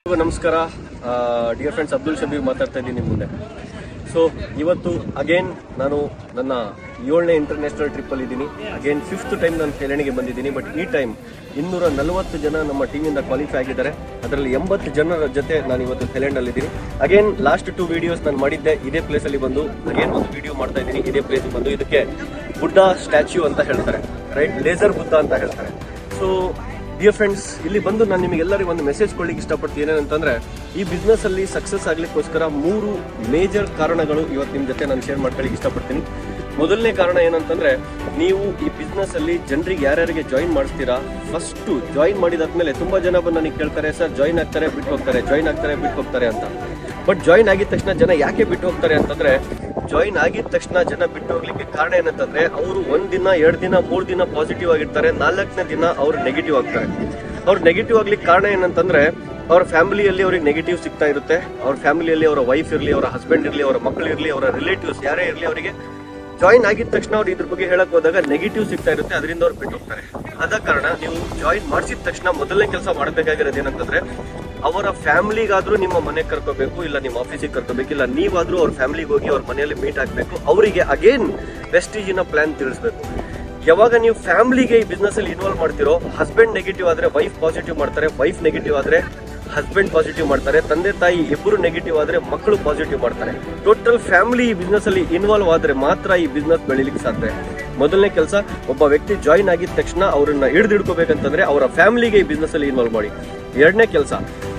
ಎಲ್ರಿಗೂ ನಮಸ್ಕಾರ dear friends Abdul Shabir ಮಾತಾಡ್ತಾ ಇದ್ದೀನಿ ನಿಮ್ಮ ಮುಂದೆ ಸೊ ಇವತ್ತು ಅಗೇನ್ ನಾನು ನನ್ನ ಏಳನೇ ಇಂಟರ್ನ್ಯಾಷನಲ್ ಟ್ರಿಪ್ಪಲ್ಲಿ ಇದ್ದೀನಿ ಅಗೇನ್ ಫಿಫ್ತ್ ಟೈಮ್ ನಾನು ಥೈಲ್ಯಾಂಡ್ಗೆ ಬಂದಿದ್ದೀನಿ ಬಟ್ ಈ ಟೈಮ್ ಇನ್ನೂರ ನಲವತ್ತು ಜನ ನಮ್ಮ ಟೀಮಿಂದ ಕ್ವಾಲಿಫೈ ಆಗಿದ್ದಾರೆ ಅದರಲ್ಲಿ ಎಂಬತ್ತು ಜನರ ಜೊತೆ ನಾನು ಇವತ್ತು ಥೈಲ್ಯಾಂಡಲ್ಲಿ ಇದ್ದೀನಿ ಅಗೇನ್ ಲಾಸ್ಟ್ ಟು ವಿಡಿಯೋಸ್ ನಾನು ಮಾಡಿದ್ದೆ ಇದೇ ಪ್ಲೇಸಲ್ಲಿ ಬಂದು ಅಗೇನ್ ಒಂದು ವಿಡಿಯೋ ಮಾಡ್ತಾ ಇದ್ದೀನಿ ಇದೇ ಪ್ಲೇಸ್ ಬಂದು ಇದಕ್ಕೆ ಬುದ್ಧ ಸ್ಟ್ಯಾಚ್ಯೂ ಅಂತ ಹೇಳ್ತಾರೆ ರೈಟ್ ಲೇಸರ್ ಬುದ್ಧ ಅಂತ ಹೇಳ್ತಾರೆ ಸೊ ಡಿಯರ್ ಫ್ರೆಂಡ್ಸ್ ಇಲ್ಲಿ ಬಂದು ನಾನು ನಿಮಗೆಲ್ಲರಿಗೂ ಒಂದು ಮೆಸೇಜ್ ಕೊಡ್ಲಿಕ್ಕೆ ಇಷ್ಟಪಡ್ತೀನಿ ಏನಂತಂದ್ರೆ ಈ ಬಿಸ್ನೆಸ್ ಅಲ್ಲಿ ಸಕ್ಸಸ್ ಆಗ್ಲಿಕ್ಕೋಸ್ಕರ ಮೂರು ಮೇಜರ್ ಕಾರಣಗಳು ಇವತ್ತು ನಿಮ್ಮ ಜೊತೆ ನಾನು ಶೇರ್ ಮಾಡ್ಕೊಳ್ಳಿಕ್ಕೆ ಇಷ್ಟಪಡ್ತೀನಿ ಮೊದಲನೇ ಕಾರಣ ಏನಂತಂದ್ರೆ ನೀವು ಈ ಬಿಸ್ನೆಸ್ ಅಲ್ಲಿ ಜನರಿಗೆ ಯಾರ್ಯಾರಿಗೆ ಜಾಯಿನ್ ಮಾಡಿಸ್ತೀರಾ ಫಸ್ಟ್ ಜಾಯಿನ್ ಮಾಡಿದಾದ್ಮೇಲೆ ತುಂಬಾ ಜನ ಬಂದು ನನಗೆ ಕೇಳ್ತಾರೆ ಸರ್ ಜಾಯಿನ್ ಆಗ್ತಾರೆ ಬಿಟ್ಟು ಹೋಗ್ತಾರೆ ಜಾಯಿನ್ ಆಗ್ತಾರೆ ಬಿಟ್ಟು ಹೋಗ್ತಾರೆ ಅಂತ ಬಟ್ ಜಾಯಿನ್ ಆಗಿದ ತಕ್ಷಣ ಜನ ಯಾಕೆ ಬಿಟ್ಟು ಹೋಗ್ತಾರೆ ಅಂತಂದ್ರೆ ಜಾಯಿನ್ ಆಗಿದ ತಕ್ಷಣ ಜನ ಬಿಟ್ಟು ಹೋಗ್ಲಿಕ್ಕೆ ಕಾರಣ ಏನಂತಂದ್ರೆ ಅವರು ಒಂದ್ ದಿನ ಎರಡ್ ದಿನ ಮೂರ್ ದಿನ ಪಾಸಿಟಿವ್ ಆಗಿರ್ತಾರೆ ನಾಲ್ಕನೇ ದಿನ ಅವ್ರು ನೆಗೆಟಿವ್ ಆಗ್ತಾರೆ ಅವ್ರು ನೆಗೆಟಿವ್ ಆಗ್ಲಿಕ್ಕೆ ಕಾರಣ ಏನಂತಂದ್ರೆ ಅವ್ರ ಫ್ಯಾಮಿಲಿಯಲ್ಲಿ ಅವ್ರಿಗೆ ನೆಗೆಟಿವ್ ಸಿಗ್ತಾ ಇರುತ್ತೆ ಅವ್ರ ಫ್ಯಾಮಿಲಿಯಲ್ಲಿ ಅವರ ವೈಫ್ ಇರಲಿ ಅವರ ಹಸ್ಬೆಂಡ್ ಇರಲಿ ಅವರ ಮಕ್ಕಳು ಇರಲಿ ಅವರ ರಿಲೇಟಿವ್ಸ್ ಯಾರೇ ಇರಲಿ ಅವರಿಗೆ ಜಾಯಿನ್ ಆಗಿದ ತಕ್ಷಣ ಅವ್ರು ಇದ್ರ ಬಗ್ಗೆ ಹೇಳಕ್ ಹೋದಾಗ ನೆಗೆಟಿವ್ ಸಿಗ್ತಾ ಇರುತ್ತೆ ಅದರಿಂದ ಅವ್ರು ಬಿಟ್ಟು ಹೋಗ್ತಾರೆ ಆದ ಕಾರಣ ನೀವು ಜಾಯಿನ್ ಮಾಡಿಸಿದ ತಕ್ಷಣ ಮೊದಲನೇ ಕೆಲಸ ಮಾಡಬೇಕಾಗಿರೋದು ಏನಂತಂದ್ರೆ ಅವರ ಫ್ಯಾಮಿಲಿಗಾದ್ರೂ ನಿಮ್ಮ ಮನೆಗೆ ಕರ್ಕೋಬೇಕು ಇಲ್ಲ ನಿಮ್ಮ ಆಫೀಸಿಗೆ ಕರ್ಕೋಬೇಕು ಇಲ್ಲ ನೀವಾದ್ರೂ ಅವ್ರ ಫ್ಯಾಮಿಲಿಗೆ ಹೋಗಿ ಅವ್ರ ಮನೆಯಲ್ಲಿ ಮೀಟ್ ಆಗ್ಬೇಕು ಅವರಿಗೆ ಅಗೇನ್ ವೆಸ್ಟೀಜಿನ ಪ್ಲಾನ್ ತಿಳಿಸ್ಬೇಕು ಯಾವಾಗ ನೀವು ಫ್ಯಾಮಿಲಿಗೆ ಈ ಬಿಸ್ನೆಸ್ ಅಲ್ಲಿ ಇನ್ವಾಲ್ವ್ ಮಾಡ್ತಿರೋ ಹಸ್ಬೆಂಡ್ ನೆಗೆಟಿವ್ ಆದ್ರೆ ವೈಫ್ ಪಾಸಿಟಿವ್ ಮಾಡ್ತಾರೆ ವೈಫ್ ನೆಗೆಟಿವ್ ಆದ್ರೆ ಹಸ್ಬೆಂಡ್ ಪಾಸಿಟಿವ್ ಮಾಡ್ತಾರೆ ತಂದೆ ತಾಯಿ ಇಬ್ಬರು ನೆಗೆಟಿವ್ ಆದ್ರೆ ಮಕ್ಕಳು ಪಾಸಿಟಿವ್ ಮಾಡ್ತಾರೆ ಟೋಟಲ್ ಫ್ಯಾಮಿಲಿ ಈ ಬಿಸ್ನೆಸ್ ಅಲ್ಲಿ ಇನ್ವಾಲ್ವ್ ಆದ್ರೆ ಮಾತ್ರ ಈ ಬಿಸ್ನೆಸ್ ಬೆಳಿಲಿಕ್ಕೆ ಸಾಧ್ಯ ಮೊದಲನೇ ಕೆಲಸ ಒಬ್ಬ ವ್ಯಕ್ತಿ ಜಾಯಿನ್ ಆಗಿದ ತಕ್ಷಣ ಅವರನ್ನ ಹಿಡಿದಿಡ್ಕೋಬೇಕಂತಂದ್ರೆ ಅವರ ಫ್ಯಾಮಿಲಿಗೆ ಈ ಬಿಸ್ನೆಸ್ ಅಲ್ಲಿ ಇನ್ವಾಲ್ವ್ ಮಾಡಿ ಎರಡನೇ ಕೆಲಸ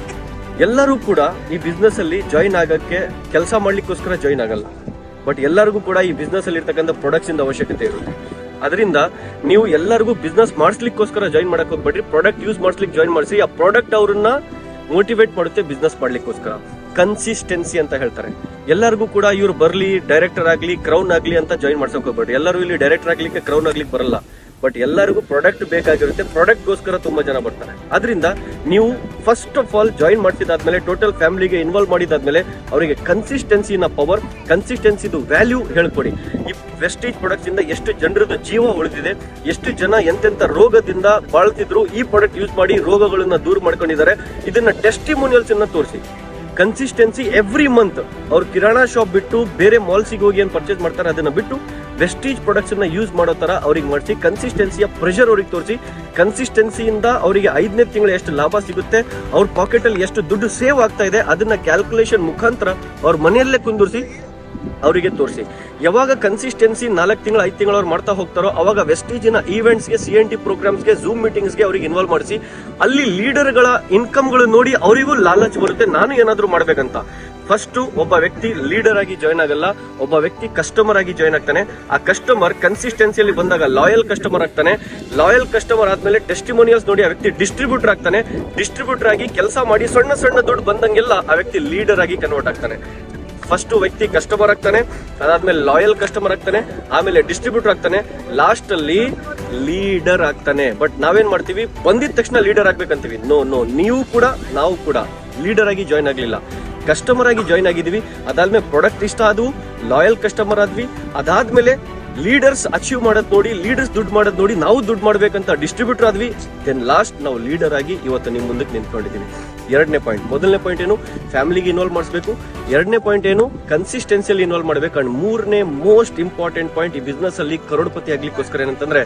ಎಲ್ಲರೂ ಕೂಡ ಈ ಬಿಸ್ನೆಸ್ ಅಲ್ಲಿ ಜಾಯಿನ್ ಆಗಕ್ಕೆ ಕೆಲಸ ಮಾಡ್ಲಿಕ್ಕೋಸ್ಕರ ಜಾಯಿನ್ ಆಗಲ್ಲ ಬಟ್ ಎಲ್ಲರಿಗೂ ಕೂಡ ಈ ಬಿಸ್ನೆಸ್ ಅಲ್ಲಿ ಇರ್ತಕ್ಕಂಥ ಪ್ರಾಡಕ್ಟ್ಸ್ ಇಂದ ಅವಶ್ಯಕತೆ ಇರುತ್ತೆ ಅದರಿಂದ ನೀವು ಎಲ್ಲರಿಗೂ ಬಿಸ್ನೆಸ್ ಮಾಡಿಸ್ಲಿಕ್ಕೋಸ್ಕರ ಜಾಯಿನ್ ಮಾಡಕ್ ಹೋಗ್ಬೇಡ್ರಿ ಪ್ರಾಡಕ್ಟ್ ಯೂಸ್ ಮಾಡಿಸ್ಲಿಕ್ಕೆ ಜಾಯಿನ್ ಮಾಡಿಸಿ ಆ ಪ್ರಾಡಕ್ಟ್ ಅವ್ರನ್ನ ಮೋಟಿವೇಟ್ ಮಾಡುತ್ತೆ ಬಿಸ್ನೆಸ್ ಮಾಡ್ಲಿಕ್ಕೋಸ್ಕರ ಕನ್ಸಿಸ್ಟೆನ್ಸಿ ಅಂತ ಹೇಳ್ತಾರೆ ಎಲ್ಲರಿಗೂ ಕೂಡ ಇವ್ರು ಬರ್ಲಿ ಡೈರೆಕ್ಟರ್ ಆಗ್ಲಿ ಕ್ರೌನ್ ಆಗ್ಲಿ ಅಂತ ಜಾಯಿನ್ ಮಾಡ್ಸಕ್ ಹೋಗ್ಬೇಡ್ರಿ ಎಲ್ಲರೂ ಇಲ್ಲಿ ಡೈರೆಕ್ಟರ್ ಆಗ್ಲಿಕ್ಕೆ ಕ್ರೌನ್ ಆಗ್ಲಿಕ್ಕೆ ಬರಲ್ಲ ಬಟ್ ಎಲ್ಲರಿಗೂ ಪ್ರಾಡಕ್ಟ್ ಬೇಕಾಗಿರುತ್ತೆ ಪ್ರಾಡಕ್ಟ್ಗೋಸ್ಕರ ತುಂಬಾ ಜನ ಬರ್ತಾರೆ ಅದರಿಂದ ನೀವು ಫಸ್ಟ್ ಆಫ್ ಆಲ್ ಜಾಯಿನ್ ಮಾಡ್ತಿದ್ದಾದ್ಮೇಲೆ ಟೋಟಲ್ ಫ್ಯಾಮಿಲಿಗೆ ಇನ್ವಾಲ್ವ್ ಮಾಡಿದಾದ್ಮೇಲೆ ಅವರಿಗೆ ಕನ್ಸಿಸ್ಟೆನ್ಸಿನ ಪವರ್ ಕನ್ಸಿಸ್ಟೆನ್ಸಿದು ವ್ಯಾಲ್ಯೂ ಹೇಳ್ಕೊಡಿ ಈ ವೆಸ್ಟೇಜ್ ಪ್ರಾಡಕ್ಟ್ಸ್ ಇಂದ ಎಷ್ಟು ಜನರದ್ದು ಜೀವ ಉಳಿದಿದೆ ಎಷ್ಟು ಜನ ಎಂತೆಂತ ರೋಗದಿಂದ ಬಾಳ್ತಿದ್ರು ಈ ಪ್ರಾಡಕ್ಟ್ ಯೂಸ್ ಮಾಡಿ ರೋಗಗಳನ್ನ ದೂರ ಮಾಡ್ಕೊಂಡಿದ್ದಾರೆ ಇದನ್ನ ಟೆಸ್ಟಿಮೋನಿಯಲ್ಸ್ ಅನ್ನ ತೋರಿಸಿ ಕನ್ಸಿಸ್ಟೆನ್ಸಿ ಎವ್ರಿ ಮಂತ್ ಅವ್ರು ಕಿರಾಣಾ ಶಾಪ್ ಬಿಟ್ಟು ಬೇರೆ ಮಾಲ್ಸಿಗೆ ಹೋಗಿ ಏನು ಪರ್ಚೇಸ್ ಮಾಡ್ತಾರೆ ಅದನ್ನ ಬಿಟ್ಟು ವೆಸ್ಟೀಜ್ ಪ್ರಾಡಕ್ಟ್ಸ್ ಅನ್ನ ಯೂಸ್ ಮಾಡೋ ತರ ಅವ್ರಿಗೆ ಮಾಡಿಸಿ ಕನ್ಸಿಸ್ಟೆನ್ಸಿಯ ಪ್ರೆಷರ್ ಅವ್ರಿಗೆ ತೋರಿಸಿ ಕನ್ಸಿಸ್ಟೆನ್ಸಿಯಿಂದ ಅವರಿಗೆ ಐದನೇ ತಿಂಗಳು ಎಷ್ಟು ಲಾಭ ಸಿಗುತ್ತೆ ಅವ್ರ ಪಾಕೆಟ್ ಅಲ್ಲಿ ಎಷ್ಟು ದುಡ್ಡು ಸೇವ್ ಆಗ್ತಾ ಇದೆ ಅದನ್ನ ಕ್ಯಾಲ್ಕುಲೇಷನ್ ಮುಖಾಂತರ ಅವ್ರ ಮನೆಯಲ್ಲೇ ಕುಂದಿರಿಸಿ ಅವರಿಗೆ ತೋರಿಸಿ ಯಾವಾಗ ಕನ್ಸಿಸ್ಟೆನ್ಸಿ ನಾಲ್ಕು ತಿಂಗಳು ಐದು ತಿಂಗಳು ಅವ್ರು ಮಾಡ್ತಾ ಹೋಗ್ತಾರೋ ಅವಾಗ ವೆಸ್ಟೀಜಿನ ಈವೆಂಟ್ಸ್ಗೆ ಸಿ ಎನ್ ಟಿ ಪ್ರೋಗ್ರಾಮ್ಸ್ಗೆ ಝೂಮ್ ಮೀಟಿಂಗ್ಸ್ಗೆ ಅವ್ರಿಗೆ ಇನ್ವಾಲ್ವ್ ಮಾಡಿಸಿ ಅಲ್ಲಿ ಲೀಡರ್ಗಳ ಇನ್ಕಮ್ಗಳು ನೋಡಿ ಅವರಿಗೂ ಲಾಲಚ್ ಬರುತ್ತೆ ನಾನು ಏನಾದರೂ ಮಾಡ್ಬೇಕಂತ ಫಸ್ಟ್ ಒಬ್ಬ ವ್ಯಕ್ತಿ ಲೀಡರ್ ಆಗಿ ಜಾಯ್ನ್ ಆಗಲ್ಲ ಒಬ್ಬ ವ್ಯಕ್ತಿ ಕಸ್ಟಮರ್ ಆಗಿ ಜಾಯ್ನ್ ಆಗ್ತಾನೆ ಆ ಕಸ್ಟಮರ್ ಕನ್ಸಿಸ್ಟೆನ್ಸಿಯಲ್ಲಿ ಬಂದಾಗ ಲಾಯಲ್ ಕಸ್ಟಮರ್ ಆಗ್ತಾನೆ ಲಾಯಲ್ ಕಸ್ಟಮರ್ ಆದ್ಮೇಲೆ ಟೆಸ್ಟಿಮೋನಿಯಲ್ಸ್ ನೋಡಿ ಆ ವ್ಯಕ್ತಿ ಡಿಸ್ಟ್ರಿಬ್ಯೂಟರ್ ಆಗ್ತಾನೆ ಡಿಸ್ಟ್ರಿಬ್ಯೂಟರ್ ಆಗಿ ಕೆಲಸ ಮಾಡಿ ಸಣ್ಣ ಸಣ್ಣ ದುಡ್ಡು ಬಂದಂಗೆಲ್ಲ ಆ ವ್ಯಕ್ತಿ ಲೀಡರ್ ಆಗಿ ಕನ್ವರ್ಟ್ ಆಗ್ತಾನೆ ಫಸ್ಟ್ ವ್ಯಕ್ತಿ ಕಸ್ಟಮರ್ ಆಗ್ತಾನೆ ಅದಾದ್ಮೇಲೆ ಲಾಯಲ್ ಕಸ್ಟಮರ್ ಆಗ್ತಾನೆ ಆಮೇಲೆ ಡಿಸ್ಟ್ರಿಬ್ಯೂಟರ್ ಆಗ್ತಾನೆ ಲಾಸ್ಟ್ ಅಲ್ಲಿ ಲೀಡರ್ ಆಗ್ತಾನೆ ಬಟ್ ನಾವೇನ್ ಮಾಡ್ತೀವಿ ಬಂದಿದ ತಕ್ಷಣ ಲೀಡರ್ ಆಗ್ಬೇಕಂತೀವಿ ನೋ ನೋ ನೀವು ಕೂಡ ನಾವು ಕೂಡ ಲೀಡರ್ ಆಗಿ ಜಾಯ್ನ್ ಆಗ್ಲಿಲ್ಲ ಕಸ್ಟಮರ್ ಆಗಿ ಜಾಯ್ನ್ ಆಗಿದೀವಿ ಅದಾದ್ಮೇಲೆ ಪ್ರಾಡಕ್ಟ್ ಇಷ್ಟ ಆದವು ಲಾಯಲ್ ಕಸ್ಟಮರ್ ಆದ್ವಿ ಅದಾದ್ಮೇಲೆ ಲೀಡರ್ಸ್ ಅಚೀವ್ ಮಾಡೋದ್ ನೋಡಿ ಲೀಡರ್ಸ್ ದುಡ್ಡು ಮಾಡೋದ್ ನೋಡಿ ನಾವು ದುಡ್ಡು ಮಾಡ್ಬೇಕಂತ ಡಿಸ್ಟ್ರಿಬ್ಯೂಟರ್ ಆದ್ವಿ ದೆನ್ ಲಾಸ್ಟ್ ನಾವು ಲೀಡರ್ ಆಗಿ ಇವತ್ತು ನಿಮ್ ಮುಂದಕ್ಕೆ ನಿಂತ್ಕೊಂಡಿದೀವಿ ಎರಡನೇ ಪಾಯಿಂಟ್ ಮೊದಲನೇ ಪಾಯಿಂಟ್ ಏನು ಫ್ಯಾಮಿಲಿಗೆ ಇನ್ವಾಲ್ವ್ ಮಾಡಿಸ್ಬೇಕು ಎರಡನೇ ಪಾಯಿಂಟ್ ಏನು ಕನ್ಸಿಸ್ಟೆನ್ಸಿಯಲ್ಲಿ ಇನ್ವಾಲ್ವ್ ಮಾಡ್ಬೇಕು ಅಂಡ್ ಮೂರನೇ ಮೋಸ್ಟ್ ಇಂಪಾರ್ಟೆಂಟ್ ಪಾಯಿಂಟ್ ಈ ಬಿಸ್ನೆಸ್ ಅಲ್ಲಿ ಕರೋಡ್ಪತಿ ಆಗ್ಲಿಕ್ಕೋಸ್ಕರ ಏನಂತಂದ್ರೆ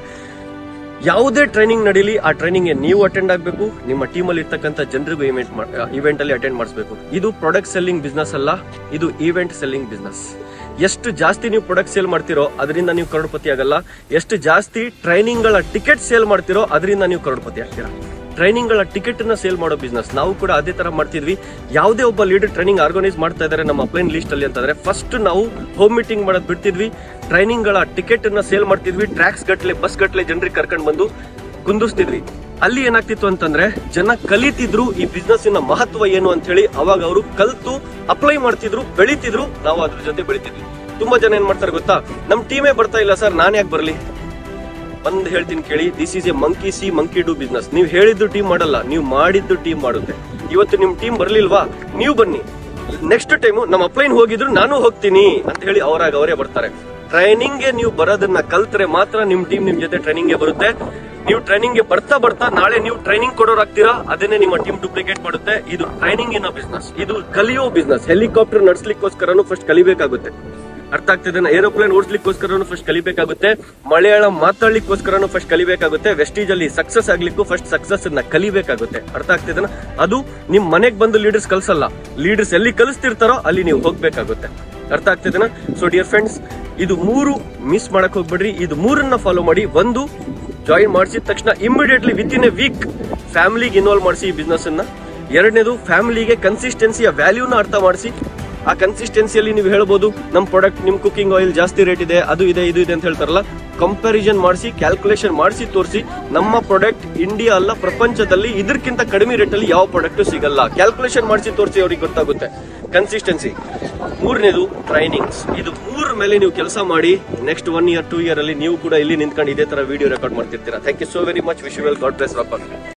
ಯಾವುದೇ ಟ್ರೈನಿಂಗ್ ನಡೀಲಿ ಆ ಟ್ರೈನಿಂಗ್ ನೀವು ಅಟೆಂಡ್ ಆಗಬೇಕು ನಿಮ್ಮ ಟೀಮ್ ಅಲ್ಲಿ ಇರ್ತಕ್ಕಂಥ ಜನರಿಗೂ ಇವೆಂಟ್ ಇವೆಂಟ್ ಅಲ್ಲಿ ಅಟೆಂಡ್ ಮಾಡಿಸಬೇಕು ಇದು ಪ್ರಾಡಕ್ಟ್ ಸೆಲ್ಲಿಂಗ್ ಬಿಸ್ನೆಸ್ ಅಲ್ಲ ಇದು ಈವೆಂಟ್ ಸೆಲ್ಲಿಂಗ್ ಬಿಸ್ನೆಸ್ ಎಷ್ಟು ಜಾಸ್ತಿ ನೀವು ಪ್ರಾಡಕ್ಟ್ ಸೇಲ್ ಮಾಡ್ತಿರೋ ಅದರಿಂದ ನೀವು ಕರೋಡ್ಪತಿ ಆಗಲ್ಲ ಎಷ್ಟು ಜಾಸ್ತಿ ಟ್ರೈನಿಂಗ್ ಗಳ ಟಿಕೆಟ್ ಸೇಲ್ ಮಾಡ್ತಿರೋ ಅದರಿಂದ ನೀವು ಕರೋಡ್ಪತಿ ಆಗ್ತೀರಾ ಟ್ರೈನಿಂಗ್ ಗಳ ಟಿಕೆಟ್ ನ ಸೇಲ್ ಮಾಡೋ ಬಿಸ್ನೆಸ್ ನಾವು ಕೂಡ ಅದೇ ತರ ಮಾಡ್ತಿದ್ವಿ ಯಾವುದೇ ಒಬ್ಬ ಲೀಡರ್ ಟ್ರೈನಿಂಗ್ ಆರ್ಗನೈಸ್ ಮಾಡ್ತಾ ಇದ್ದಾರೆ ನಮ್ಮ ಅಪ್ಲೈನ್ ಲಿಸ್ಟ್ ಅಲ್ಲಿ ಅಂತಂದ್ರೆ ಫಸ್ಟ್ ನಾವು ಹೋಮ್ ಮೀಟಿಂಗ್ ಮಾಡೋದು ಬಿಡ್ತಿದ್ವಿ ಟ್ರೈನಿಂಗ್ ಗಳ ಟಿಕೆಟ್ ನ ಸೇಲ್ ಮಾಡ್ತಿದ್ವಿ ಟ್ರ್ಯಾಕ್ಸ್ ಗಟ್ಲೆ ಬಸ್ ಗಟ್ಲೆ ಜನರಿಗೆ ಕರ್ಕೊಂಡು ಬಂದು ಕುಂದಿಸ್ತಿದ್ವಿ ಅಲ್ಲಿ ಏನಾಗ್ತಿತ್ತು ಅಂತಂದ್ರೆ ಜನ ಕಲಿತಿದ್ರು ಈ ಬಿಸ್ನೆಸ್ ನ ಮಹತ್ವ ಏನು ಅಂತ ಹೇಳಿ ಅವಾಗ ಅವರು ಕಲ್ತು ಅಪ್ಲೈ ಮಾಡ್ತಿದ್ರು ಬೆಳಿತಿದ್ರು ನಾವು ಅದ್ರ ಜೊತೆ ಬೆಳಿತಿದ್ವಿ ತುಂಬಾ ಜನ ಏನ್ ಮಾಡ್ತಾರೆ ಗೊತ್ತಾ ನಮ್ ಟೀಮೇ ಬರ್ತಾ ಇಲ್ಲ ಸರ್ ನಾನ್ ಯಾಕೆ ಬರ್ಲಿ ಒಂದ್ ಹೇಳ್ತೀನಿ ಕೇಳಿ this is a monkey see monkey do business ನೀವು ಹೇಳಿದ್ದು ಟೀಮ್ ಮಾಡಲ್ಲ ನೀವು ಮಾಡಿದ್ದು ಟೀಮ್ ಮಾಡುತ್ತೆ ಇವತ್ತು ನಿಮ್ ಟೀಮ್ ಬರ್ಲಿಲ್ವಾ ನೀವು ಬನ್ನಿ ನೆಕ್ಸ್ಟ್ ಟೈಮ್ ನಮ್ಮ ಅಪ್ಲೈನ್ ಹೋಗಿದ್ರು ನಾನು ಹೋಗ್ತೀನಿ ಅಂತ ಹೇಳಿ ಅವರಾಗ ಅವರೇ ಬರ್ತಾರೆ ಟ್ರೈನಿಂಗ್ಗೆ ನೀವು ಬರೋದನ್ನ ಕಲ್ತ್ರೆ ಮಾತ್ರ ನಿಮ್ ಟೀಮ್ ನಿಮ್ ಜೊತೆ ಟ್ರೈನಿಂಗ್ಗೆ ಬರುತ್ತೆ ನೀವು ಟ್ರೈನಿಂಗ್ ಗೆ ಬರ್ತಾ ಬರ್ತಾ ನಾಳೆ ನೀವು ಟ್ರೈನಿಂಗ್ ಕೊಡೋರಾಗ್ತೀರಾ ಅದನ್ನೇ ನಿಮ್ಮ ಟೀಮ್ ಡೂಪ್ಲಿಕೇಟ್ ಮಾಡುತ್ತೆ ಇದು ಟ್ರೈನಿಂಗ್ ಇನ್ ಬಿಸ್ನೆಸ್ ಇದು ಕಲಿಯೋ ಬಿಸ್ನೆಸ್ ಹೆಲಿಕಾಪ್ಟರ್ ನಡ್ಸ್ಲಿಕ್ಕೋಸ್ಕರನು ಫಸ್ಟ್ ಕಲಿಬೇಕಾಗುತ್ತೆ ಅರ್ಥ ಆಗ್ತಿದೆ ಏರೋಪ್ಲೇನ್ ಓಡಿಸ್ಲಿಕ್ಕೋಸ್ಕರನು ಫಸ್ಟ್ ಕಲಿಬೇಕಾಗುತ್ತೆ ಮಲಯಾಳಂ ಮಾತಾಡ್ಲಿಕ್ಕೋಸ್ಕರನು ಫಸ್ಟ್ ಕಲಿಬೇಕಾಗುತ್ತೆ ವೆಸ್ಟೀಜ್ ಅಲ್ಲಿ ಸಕ್ಸಸ್ ಆಗ್ಲಿಕ್ಕೂ ಫಸ್ಟ್ ಸಕ್ಸಸ್ ನ ಕಲಿಬೇಕಾಗುತ್ತೆ ಅರ್ಥ ಆಗ್ತಿದೆ ಅದು ನಿಮ್ ಮನೆಗ್ ಬಂದು ಲೀಡರ್ಸ್ ಕಲ್ಸಲ್ಲ ಲೀಡರ್ಸ್ ಎಲ್ಲಿ ಕಲಿಸ್ತಿರ್ತಾರೋ ಅಲ್ಲಿ ನೀವು ಹೋಗ್ಬೇಕಾಗುತ್ತೆ ಅರ್ಥ ಆಗ್ತಿದೆನಾ ಸೊ ಡಿಯರ್ ಫ್ರೆಂಡ್ಸ್ ಇದು ಮೂರು ಮಿಸ್ ಮಾಡಕ್ ಹೋಗ್ಬೇಡ್ರಿ ಇದು ಮೂರನ್ನ ಫಾಲೋ ಮಾಡಿ ಒಂದು ಜಾಯಿನ್ ಮಾಡಿಸಿದ ತಕ್ಷಣ immediately with in a week ಫ್ಯಾಮಿಲಿಗೆ ಇನ್ವಾಲ್ವ್ ಮಾಡಿಸಿ ಈ ಬಿಸ್ನೆಸ್ ಅನ್ನ ಎರಡನೇದು ಫ್ಯಾಮಿಲಿಗೆ ಕನ್ಸಿಸ್ಟೆನ್ಸಿಯ ವ್ಯಾಲ್ಯೂನ ಅರ್ಥ ಮಾಡಿಸಿ ಆ ಕನ್ಸಿಸ್ಟೆನ್ಸಿಯಲ್ಲಿ ನೀವು ಹೇಳ್ಬೋದು ನಮ್ಮ ಪ್ರಾಡಕ್ಟ್ ನಿಮ್ ಕುಕಿಂಗ್ ಆಯಿಲ್ ಜಾಸ್ತಿ ರೇಟ್ ಇದೆ ಅದು ಇದೆ ಇದು ಇದೆ ಅಂತ ಹೇಳ್ತಾರಲ್ಲ ಕಂಪ್ಯಾರಿಸನ್ ಮಾಡಿಸಿ ಕ್ಯಾಲ್ಕುಲೇಷನ್ ಮಾಡಿಸಿ ತೋರಿಸಿ ನಮ್ಮ ಪ್ರಾಡಕ್ಟ್ ಇಂಡಿಯಾ ಅಲ್ಲ ಪ್ರಪಂಚದಲ್ಲಿ ಇದಕ್ಕಿಂತ ಕಡಿಮೆ ರೇಟಲ್ಲಿ ಯಾವ ಪ್ರಾಡಕ್ಟ್ ಸಿಗಲ್ಲ ಕ್ಯಾಲ್ಕುಲೇಷನ್ ಮಾಡಿಸಿ ತೋರಿಸಿ ಅವ್ರಿಗೆ ಗೊತ್ತಾಗುತ್ತೆ ಕನ್ಸಿಸ್ಟೆನ್ಸಿ ಮೂರನೇದು ಟ್ರೈನಿಂಗ್ಸ್ ಇದು ಮೂರ ಮೇಲೆ ನೀವು ಕೆಲಸ ಮಾಡಿ next one year two year ಅಲ್ಲಿ ನೀವು ಕೂಡ ಇಲ್ಲಿ ನಿಂತ್ಕೊಂಡು ಇದೇ ತರ ವಿಡಿಯೋ ರೆಕಾರ್ಡ್ ಮಾಡ್ತಿರ್ತೀರಾ thank you so very much wish well God bless wrapper